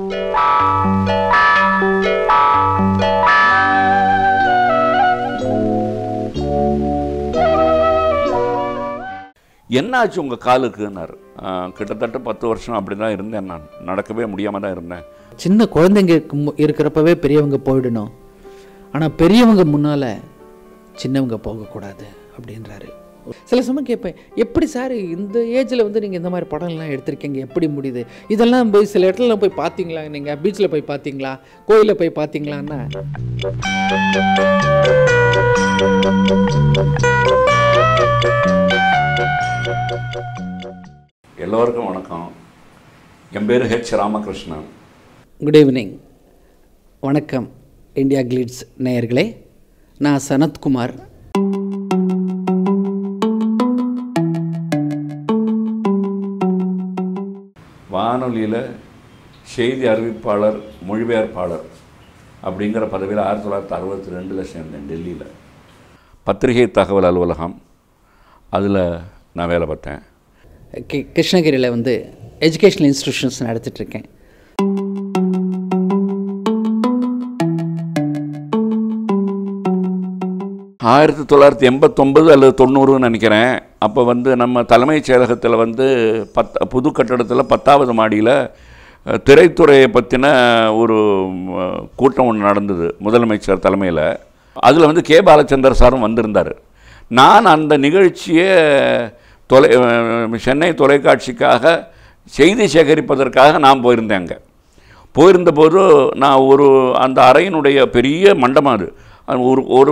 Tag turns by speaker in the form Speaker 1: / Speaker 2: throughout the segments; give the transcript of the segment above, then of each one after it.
Speaker 1: என்ன ஆச்சு உங்கள் காலுக்குன்னாரு "ஆஹ், கிட்டத்தட்ட பத்து வருஷம் அப்படி தான் இருந்தேன் நான் நடக்கவே முடியாமல் தான் இருந்தேன்
Speaker 2: சின்ன குழந்தைங்க இருக்கும்- இருக்கிறப்பவே பெரியவங்க போயிடணும் ஆனால் பெரியவங்க முன்னால் சின்னவங்க போகக்கூடாது அப்படின்றாரு சில சமயம் கேட்பேன் எப்படி சார் இந்த ஏஜில் வந்து நீங்கள் இந்த மாதிரி படம்லாம் எடுத்திருக்கீங்க எப்படி முடியுது இதெல்லாம் போய் சில இடத்துல போய் பார்த்தீங்களா நீங்கள் பீச்சில் போய் பார்த்தீங்களா கோயிலில் போய் பார்த்தீங்களான்னா
Speaker 1: எல்லோருக்கும் வணக்கம் என் பேர் ஹெச் ராமகிருஷ்ணன்
Speaker 2: குட் ஈவினிங் வணக்கம் இந்தியா கிளிட்ஸ் நேயர்களே நான் சனத்குமார்
Speaker 1: வானொலியில் செய்தி அறிவிப்பாளர் மொழிபெயர்ப்பாளர் அப்படிங்கிற பதவியில் ஆயிரத்தி தொள்ளாயிரத்தி அறுபத்தி ரெண்டில் சேர்ந்தேன் டெல்லியில் பத்திரிகை தகவல் அலுவலகம் அதில் நான் வேலை பார்த்தேன்
Speaker 2: கி கிருஷ்ணகிரியில் வந்து எஜுகேஷனல் இன்ஸ்டிடியூஷன்ஸ் நடத்திட்டுருக்கேன்
Speaker 1: ஆயிரத்தி தொள்ளாயிரத்தி எண்பத்தொம்பது அல்லது தொண்ணூறுன்னு நினைக்கிறேன் அப்போ வந்து நம்ம தலைமைச் செயலகத்தில் வந்து பத் புது கட்டடத்தில் பத்தாவது மாடியில் அஹ், திரைத்துறையை பற்றின ஒரு ம், கூட்டம் ஒன்று நடந்தது முதலமைச்சர் தலைமையில் அதில் வந்து கே பாலச்சந்தர் சாரும் வந்திருந்தார் நான் அந்த நிகழ்ச்சியை தொலை அஹ், சென்னை தொலைக்காட்சிக்காக செய்தி சேகரிப்பதற்காக நான் போயிருந்தேன் அங்கே போயிருந்தபோது நான் ஒரு அந்த அறையினுடைய பெரிய மண்டபம் அது அது ஒரு ஒரு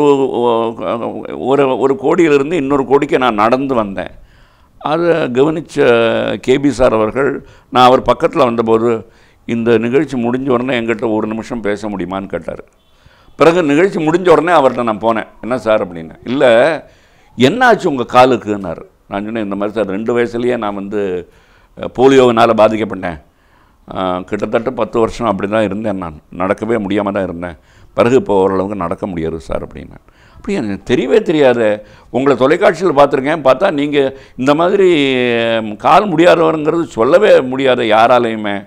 Speaker 1: ஒரு ஒரு கோடியிலிருந்து இன்னொரு கோடிக்கு நான் நடந்து வந்தேன் அதை கவனித்த கேபி சார் அவர்கள் நான் அவர் பக்கத்தில் வந்தபோது இந்த நிகழ்ச்சி முடிஞ்ச உடனே என்கிட்ட ஒரு நிமிஷம் பேச முடியுமான்னு கேட்டார் பிறகு நிகழ்ச்சி முடிஞ்ச உடனே அவர்கிட்ட நான் போனேன் என்ன சார் அப்படின்னு இல்லை என்னாச்சு உங்கள் காலுக்குன்னாரு நான் சொன்னேன் இந்த மாதிரி சார் ரெண்டு வயசுலேயே நான் வந்து அஹ், போலியோவினால் பாதிக்கப்பட்டேன் ஆஹ், கிட்டத்தட்ட பத்து வருஷம் அப்படி தான் இருந்தேன் நான் நடக்கவே முடியாமல் தான் இருந்தேன் பிறகு இப்போ ஓரளவுக்கு நடக்க முடியாது சார் அப்படின்னு அப்படி எனக்கு தெரியவே தெரியாது உங்களை தொலைக்காட்சியில் பார்த்துருக்கேன் பார்த்தா நீங்கள் இந்த மாதிரி ஹம், கால் முடியாதவருங்கிறது சொல்லவே முடியாது யாராலையுமே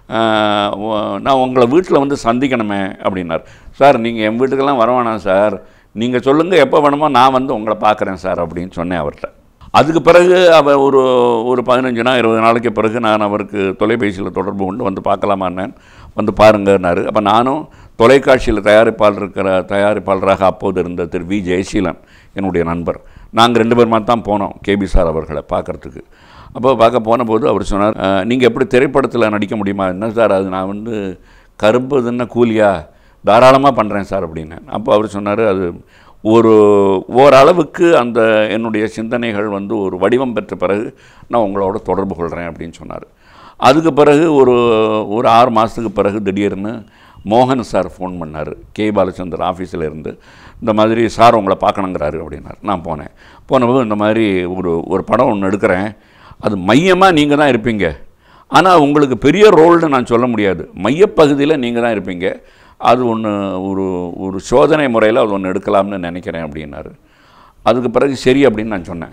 Speaker 1: ஆஹ், உ- நான் உங்களை வீட்டில் வந்து சந்திக்கணுமே அப்படின்னார் சார் நீங்கள் என் வீட்டுக்கெல்லாம் வர வேணாம் சார் நீங்கள் சொல்லுங்கள் எப்போ வேணுமோ நான் வந்து உங்களை பார்க்குறேன் சார் அப்படின்னு சொன்னேன் அவர்கிட்ட அதுக்கு பிறகு அவர் ஒரு ஒரு பதினஞ்சு நாள் இருபது நாளைக்கு பிறகு நான் அவருக்கு தொலைபேசியில் தொடர்பு கொண்டு வந்து பார்க்கலாமான்னேன் வந்து பாருங்கன்னாரு அப்போ நானும் தொலைக்காட்சியில் தயாரிப்பாளர் இருக்கிற தயாரிப்பாளராக அப்போது இருந்த திரு வி ஜெயசீலன் என்னுடைய நண்பர் நாங்கள் ரெண்டு பேருமா தான் போனோம் கேபி சார் அவர்களை பார்க்கறதுக்கு அப்போ பார்க்க போனபோது அவர் சொன்னார் நீங்கள் எப்படி திரைப்படத்தில் நடிக்க முடியுமா என்ன சார் அது நான் வந்து கருப்பு இதுன்னா கூலியா தாராளமாக பண்ணுறேன் சார் அப்படின்னேன் அப்போ அவர் சொன்னார் அது ஒரு ஓரளவுக்கு அந்த என்னுடைய சிந்தனைகள் வந்து ஒரு வடிவம் பெற்ற பிறகு நான் உங்களோட தொடர்பு கொள்கிறேன் அப்படின்னு சொன்னார் அதுக்கு பிறகு ஒரு ஒரு ஆறு மாதத்துக்கு பிறகு திடீர்னு மோகன் சார் ஃபோன் பண்ணார் கே பாலச்சந்தர் ஆஃபீஸில் இருந்து இந்த மாதிரி சார் உங்களை பார்க்கணுங்கிறாரு அப்படின்னார் நான் போனேன் போனபோது இந்த மாதிரி ஒரு ஒரு படம் ஒன்று எடுக்கிறேன் அது மையமாக நீங்கள் தான் இருப்பீங்க ஆனால் உங்களுக்கு பெரிய ரோல்னு நான் சொல்ல முடியாது மையப்பகுதியில் நீங்கள் தான் இருப்பீங்க அது ஒன்று ஒரு ஒரு சோதனை முறையில் அது ஒன்று எடுக்கலாம்னு நினைக்கிறேன் அப்படின்னாரு அதுக்கு பிறகு சரி அப்படின்னு நான் சொன்னேன்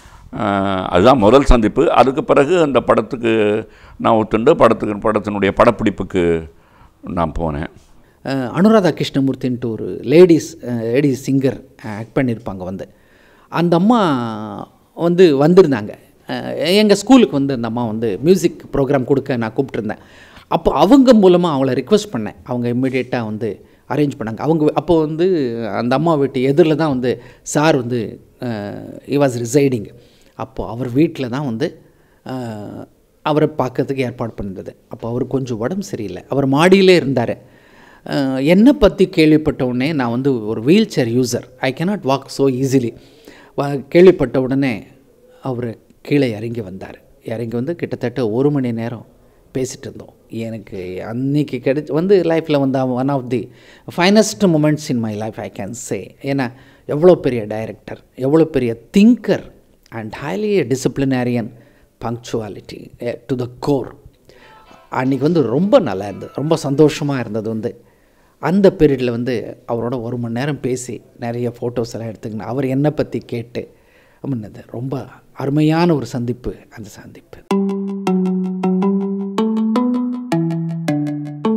Speaker 1: ஆஹ் அதுதான் முதல் சந்திப்பு அதுக்கு பிறகு அந்த படத்துக்கு நான் ஒத்துண்டு படத்துக்கு படத்தினுடைய படப்பிடிப்புக்கு நான் போனேன்
Speaker 2: அஹ், அனுராதா கிருஷ்ணமூர்த்தின்ட்டு ஒரு லேடிஸ் லேடிஸ் சிங்கர் ஆக்ட் பண்ணியிருப்பாங்க வந்து அந்த அம்மா வந்து வந்திருந்தாங்க எங்கள் ஸ்கூலுக்கு வந்து அந்த அம்மா வந்து மியூசிக் ப்ரோக்ராம் கொடுக்க நான் கூப்பிட்டுருந்தேன் அப்போ அவங்க மூலமாக அவங்கள ரிக்வெஸ்ட் பண்ணேன் அவங்க இம்மிடியேட்டாக வந்து அரேஞ்ச் பண்ணாங்க அவங்க அப்போ வந்து அந்த அம்மா வீட்டு எதிரில் தான் வந்து சார் வந்து இ வாஸ் ரிசைடிங் அப்போது அவர் வீட்டில் தான் வந்து அஹ், அவரை பார்க்கறதுக்கு ஏற்பாடு பண்ணிருந்தது அப்போ அவர் கொஞ்சம் உடம்பு சரியில்லை அவர் மாடியிலே இருந்தார் என்னை பற்றி கேள்விப்பட்ட உடனே நான் வந்து ஒரு wheel chair user I cannot walk so easily கேள்விப்பட்ட உடனே அவர் கீழே இறங்கி வந்தார் இறங்கி வந்து கிட்டத்தட்ட ஒரு மணி நேரம் பேசிகிட்டு இருந்தோம் எனக்கு அன்னைக்கு கிடைச்ச வந்து லைஃப்பில் வந்து one of the finest moments in my life I can say ஏன்னா எவ்வளோ பெரிய டைரக்டர் எவ்வளோ பெரிய thinker and highly disciplinarian punctuality to the core அன்றைக்கி வந்து ரொம்ப நல்லா இருந்தது ரொம்ப சந்தோஷமாக இருந்தது வந்து அந்த பீரியடில் வந்து அவரோட ஒரு மணி நேரம் பேசி நிறைய ஃபோட்டோஸ் எல்லாம் எடுத்துக்கினேன் அவர் என்னை பற்றி கேட்டு அப்படின்னது ரொம்ப அருமையான ஒரு சந்திப்பு அந்த சந்திப்பு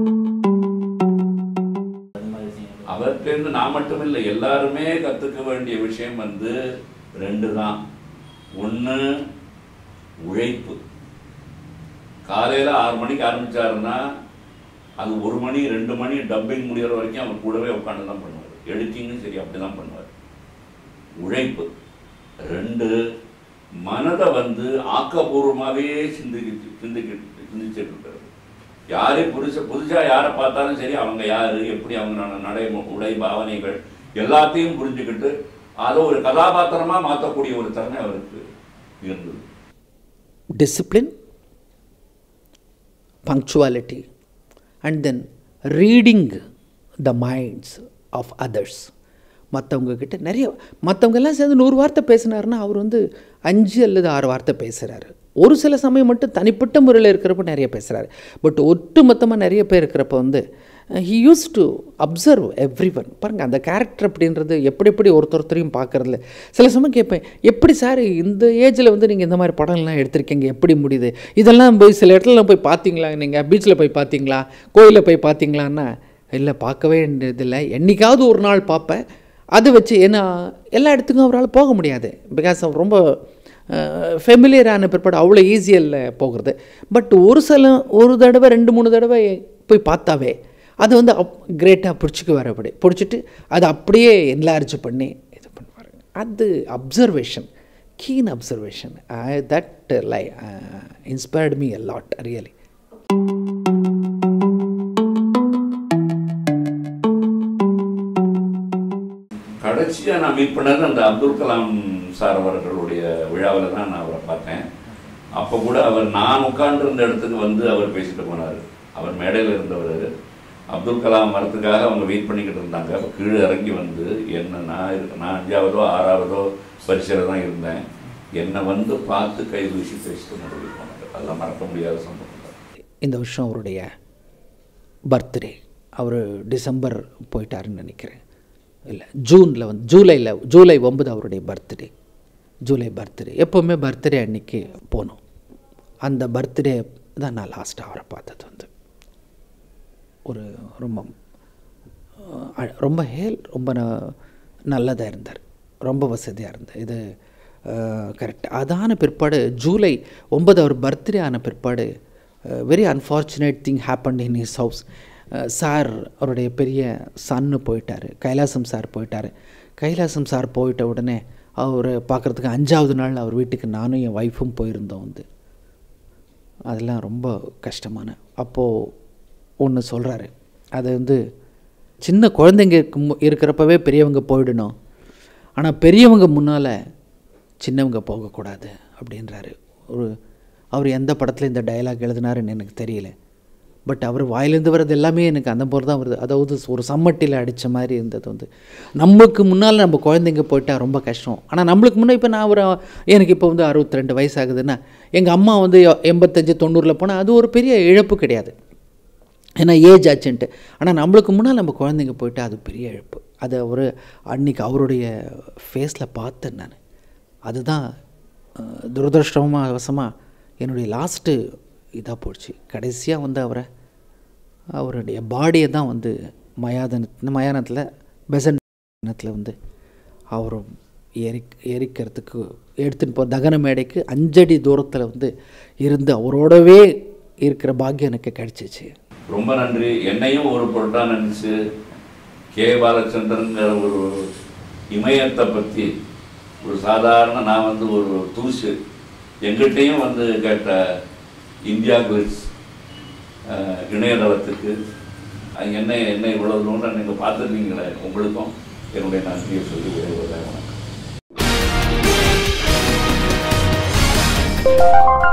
Speaker 1: அவர்கிட்டேருந்து நான் மட்டும் இல்லை எல்லாருமே கற்றுக்க வேண்டிய விஷயம் வந்து ரெண்டு தான் ஒன்று உழைப்பு காலையில் ஆறு மணிக்கு ஆரம்பிச்சாருன்னா அது ஒரு மணி ரெண்டு மணி டப்பிங் முடிகிற வரைக்கும் அவர் கூடவே உட்காந்து தான் பண்ணுவார் எடிட்டிங்கும் சரி அப்படி தான் பண்ணுவார் உழைப்பு ரெண்டு மனதை வந்து ஆக்கப்பூர்வமாகவே சிந்திக்கிட்டு சிந்திக்கிட்டு சிந்திச்சுட்டு இருக்கிறது யாரை புதுசு புதுசாக யாரை பார்த்தாலும் சரி அவங்க யார் எப்படி அவங்க நட- நடை உடை பாவனைகள் எல்லாத்தையும் புரிஞ்சுக்கிட்டு அதை ஒரு கதாபாத்திரமாக மாற்றக்கூடிய ஒரு திறமை அவருக்கு இருந்தது
Speaker 2: discipline, punctuality, and then reading the minds of others. மற்றவங்க கிட்ட நிறைய மற்றவங்க எல்லாம் சேர்ந்து நூறு வார்த்தை பேசினாருன்னா அவர் வந்து அஞ்சு அல்லது ஆறு வார்த்தை பேசுகிறாரு ஒரு சில சமயம் மட்டும் தனிப்பட்ட முறையில் இருக்கிறப்ப நிறைய பேசுகிறாரு பட் ஒட்டு மொத்தமாக நிறைய பேர் இருக்கிறப்ப வந்து he use to observe every one பாருங்கள் அந்த கேரக்டர் அப்படின்றது எப்படி எப்படி ஒருத்தர் ஒருத்தரையும் பார்க்குறதுல சில சமயம் கேட்பேன் எப்படி சார் இந்த ஏஜில் வந்து நீங்கள் இந்த மாதிரி படம்லாம் எடுத்திருக்கீங்க எப்படி முடியுது இதெல்லாம் போய் சில இடத்துலலாம் போய் பார்த்தீங்களா நீங்கள் பீச்சில் போய் பார்த்தீங்களா கோயிலில் போய் பார்த்தீங்களான்னா இல்லை பார்க்கவே வேண்டியதில்லை என்னைக்காவது ஒரு நாள் பார்ப்பேன் அதை வச்சு ஏன்னா எல்லா இடத்துக்கும் அவரால் போக முடியாது பிகாஸ் அவர் ரொம்ப ஃபெமிலியரான பிற்பாடு அவ்வளோ ஈஸியாக இல்லை போகிறது பட் ஒரு சில ஒரு தடவை ரெண்டு மூணு தடவை போய் பார்த்தாவே அது வந்து அப் கிரேட்டாக பிடிச்சிக்குவார் அப்படி பிடிச்சிட்டு அதை அப்படியே என்லார்ஜ் பண்ணி இது பண்ணுவார் அது observation keen observation that lie inspired me a lot really
Speaker 1: கடைசியாக நான் மீட் பண்ணது அந்த அப்துல் கலாம் சார் அவர்களுடைய விழாவில் தான் நான் அவரை பார்த்தேன் அப்போ கூட அவர் நான் உட்கார்ந்திருந்த இடத்துக்கு வந்து அவர் பேசிட்டு போனார் அவர் மேடையில் இருந்தவர் அப்துல் கலாம் வரத்துக்காக அவங்க வெயிட் பண்ணிக்கிட்டு இருந்தாங்க அப்ப கீழே இறங்கி வந்து என்ன நான் இருக்கு நான் அஞ்சாவதோ ஆறாவதோ பரிசையில் தான் இருந்தேன் என்னை வந்து பார்த்து கை வீசி பேசிட்டு முடிவு போனார் அதெல்லாம் மறக்க முடியாத சம்பவம் தான்.
Speaker 2: இந்த வருஷம் அவருடைய பர்த்டே அவர் டிசம்பர் போயிட்டாருன்னு நினைக்கிறேன் இல்லை ஜூனில் வந்து ஜூலையில் ஜூலை ஒன்பது அவருடைய பர்த்டே ஜூலை பர்த்டே எப்போவுமே பர்த்டே அன்னைக்கு போனோம் அந்த பர்த்டே தான் நான் லாஸ்ட்டாக அவரை பார்த்தது வந்து ஒரு ரொம்ப அஹ், ரொம்ப ஹேல் ரொம்ப ந- நல்லதாக இருந்தார் ரொம்ப வசதியாக இருந்தார் இது கரெக்ட் அதான பிற்பாடு ஜூலை ஒன்பது அவர் பர்த்டே ஆன பிற்பாடு very unfortunate thing happen in his house sir அவருடைய பெரிய சன்னு போயிட்டார் கைலாசம் சார் போயிட்டார் கைலாசம் சார் போயிட்ட உடனே அவர் பார்க்குறதுக்கு அஞ்சாவது நாள் அவர் வீட்டுக்கு நானும் என் ஒய்ஃபும் போயிருந்தோம் வந்து அதெல்லாம் ரொம்ப கஷ்டமான அப்போது ஒன்று சொல்கிறாரு அது வந்து சின்ன குழந்தைங்க இருக்கும் போ- இருக்கிறப்பவே பெரியவங்க போயிடணும் ஆனால் பெரியவங்க முன்னால் சின்னவங்க போகக்கூடாது அப்படின்றாரு ஒரு அவர் எந்த படத்தில் இந்த டயலாக் எழுதினாருன்னு எனக்கு தெரியல பட் அவர் வாயிலேருந்து வர்றது எல்லாமே எனக்கு அந்த போர் தான் வருது அதாவது ஒரு சம்மட்டியில் அடித்த மாதிரி இருந்தது வந்து நமக்கு முன்னால் நம்ம குழந்தைங்க போயிட்டா ரொம்ப கஷ்டம் ஆனால் நம்மளுக்கு முன்னே இப்போ நான் ஒரு எனக்கு இப்போ வந்து அறுபத்தி ரெண்டு வயசு ஆகுதுன்னா எங்கள் அம்மா வந்து எண்பத்தஞ்சு தொண்ணூறில் போனால் அது ஒரு பெரிய இழப்பு கிடையாது ஏன்னா ஏஜ் ஆச்சுன்ட்டு ஆனால் நம்மளுக்கு முன்னால் நம்ம குழந்தைங்க போயிட்டு அது பெரிய இழப்பு அது அவர் அன்னைக்கு அவருடைய ஃபேஸில் பார்த்தேன் நான் அதுதான் அஹ், துரதிர்ஷ்டமாக வசமாக என்னுடைய லாஸ்ட்டு இதாக போச்சு கடைசியாக வந்து அவரை அவருடைய பாடியை தான் வந்து மயாதன மயானத்தில் பெசன்த்தில் வந்து அவர் எரி எரிக்கிறதுக்கு எடுத்துன்னு போ தகன மேடைக்கு அஞ்சடி தூரத்தில் வந்து இருந்து அவரோடவே இருக்கிற பாக்கியம் எனக்கு கிடைச்சிச்சு
Speaker 1: ரொம்ப நன்றி என்னையும் ஒரு பொருட்டா நினைச்சு கே பாலச்சந்திரங்கிற ஒரு இமயத்தை பற்றி ஒரு சாதாரண நான் வந்து ஒரு தூசு எங்கிட்டையும் வந்து கேட்ட இந்தியா கிளிட்ஸ் அஹ், இணையதளத்துக்கு அஹ், என்ன என்ன இவ்வளவு தூரம் நீங்கள் பார்த்துருக்கீங்களே உங்களுக்கும் என்னுடைய நன்றியை சொல்லி விடைபெறுகிறேன் வணக்கம்